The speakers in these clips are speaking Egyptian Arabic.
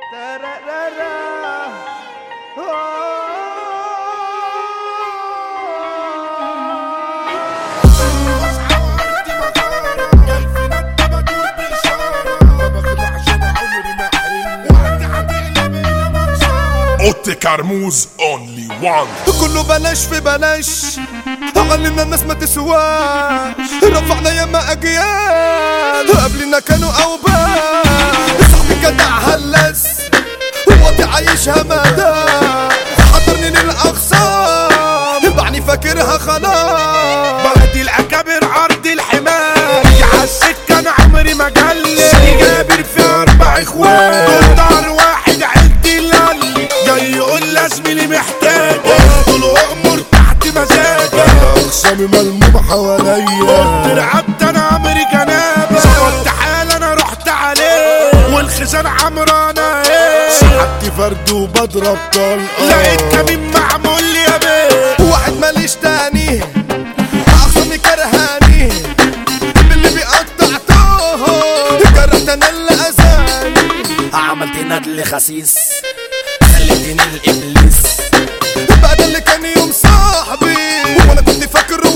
اوتي كرموز اونلي وان كله بلاش في بلاش علمنا الناس ما تسواش رفعنا ياما اجيال قبلنا كانوا اوبال صاحبي جدع هلس وقتي عايشها مدى حضرني للاقسام بعني فاكرها خلاص بلدي الاكابر عرض الحمار على السكه انا عمري ما جلي جابر في اربع اخوات دار واحد عيلتي لالي جاي يقول لازمي محتاج طول امور تحت مزاجي اقسامي ملموم حواليا لعبت انا عمري جنابه صورت حال انا رحت عليه والخزان عمرانه ايه سحبت فرد وبضرب طلقه لقيت كمين معمول لي يا بيه واحد ماليش تاني اخصامي كرهاني باللي بيقطعته جرحت انا اللي اذاني عملت ندل خسيس خليتني الابليس بقى ده اللي كان يوم صاحبي وانا كنت فاكره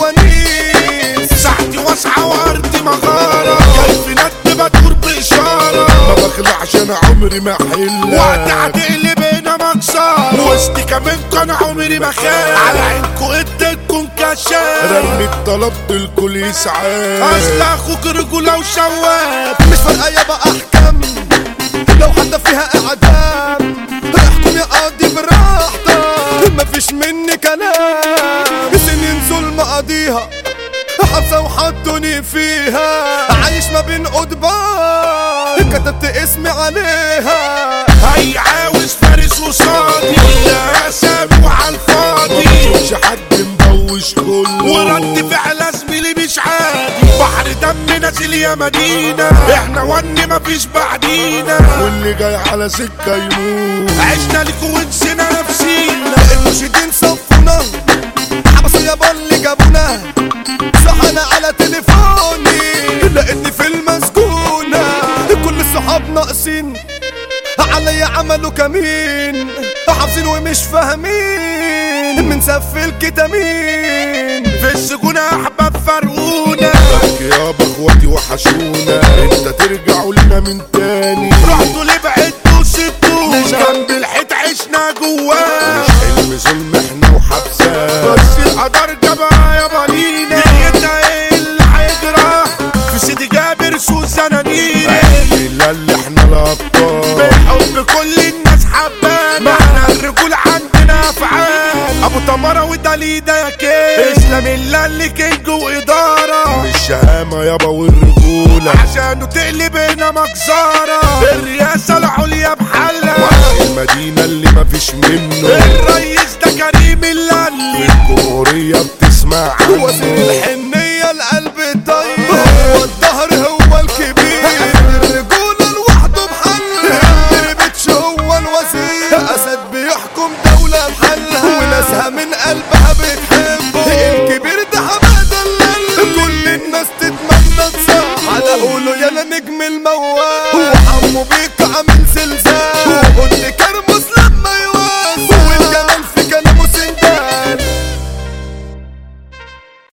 ونيس ساعتي واسعة وارضي مغارة جاي في ند بدور بإشارة ما بخلعش انا عمري ما وقت حلك هتقلب هنا مكسر وسط كمان كان عمري ما خاف على عينكو اديتكم كشاف رميت طلبت الكل يسعى اصل اخوك رجولة وشواف مش فارقه يابا احكام لو حتى فيها اعدام احكم يا قاضي براحتك مفيش مني كلام سنين ظلم قاضيها حبسه وحطوني فيها عايش ما بين قضبان كتبت اسمي عليها هي عاوز فارس وصادي ولا اسامي وعلى الفاضي مش حد مبوش كله ورد فعل زميلي مش عادي بحر دم نازل يا مدينة احنا ون مفيش بعدينا واللي جاي على سكه يموت عشنا لك ونسينا نفسينا المرشدين صفونا حبسوا يابا اللي جابونا صحنا على تليفوني لقيتني في المسكونة كل الصحاب ناقصين عليا عملوا كمين حافظين ومش فاهمين من سف الكتامين في السجون احباب فرقونا يابا اخواتي وحشونا انت ترجعوا لنا من تاني رحتوا لبعدتوا وسبتونا جنب الحيط عشنا جواه حلم ظلم احنا وحبسة بس القدر جابها يا بلينا نيتنا ايه اللي هيجرى في سيدي جابر سوزانا نينا لا اللي احنا الابطال بالحب كل الناس حبانا معنى الرجول عندنا افعال ابو تمارة ودليدا يا كيس اسلام الله اللي كينج واداره الشهامة يابا والرجولة عشانه تقلب هنا مجزرة الرئاسة العليا بحلة المدينة اللي مفيش منه الرئيس ده كريم اللي الجمهورية بتسمع عنه وزير الحنية القلب الطيب هو الظهر هو الكبير الرجولة لوحده بحل الدربتش هو الوزير أسد بيحكم دولة بحلها وناسها من قلبها بتحبه الكبير ده حمادة اللي كل الناس تتمنى تصح على قوله يا نجم الموال